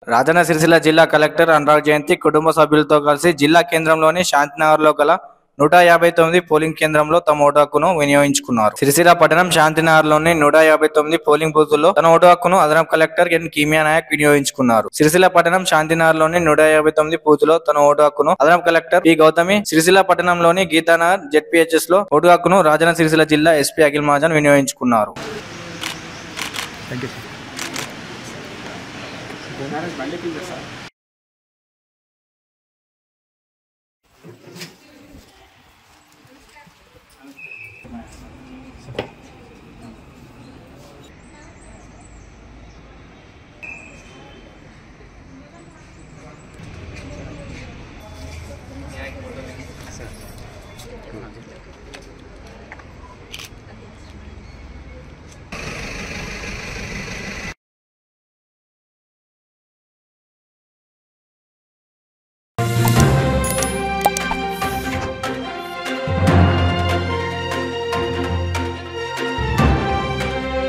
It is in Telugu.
రాజన్న సిరిసిల్ల జిల్లా కలెక్టర్ అనురాగ్ జయంతి కుటుంబ సభ్యులతో కలిసి జిల్లా కేంద్రంలోని శాంతినగర్లో గల నూట యాభై తొమ్మిది పోలింగ్ కేంద్రంలో తమ ఓటు హక్కును వినియోగించుకున్నారు సిరిసిల్ల పట్టణం శాంతినగర్లోని నూట యాభై తొమ్మిది పోలింగ్ బూతుల్లో తన ఓటు హక్కును అదనపు కలెక్టర్ ఎన్ కీమియా నాయక్ వినియోగించుకున్నారు సిరిసిల్ల పట్టణం శాంతినగర్లోని నూట యాభై తొమ్మిది బూతులో తన ఓటు హక్కును అదనపు కలెక్టర్ పి గౌతమి సిరిసిల్ల పట్టణంలోని గీతానగర్ జెడ్పీహెచ్ఎస్ లో ఓటు హక్కును రాజన్న సిరిసిల్ల జిల్లా ఎస్పీ అఖిల్ మహాజన్ వినియోగించుకున్నారు థ్యాంక్ యూ సార్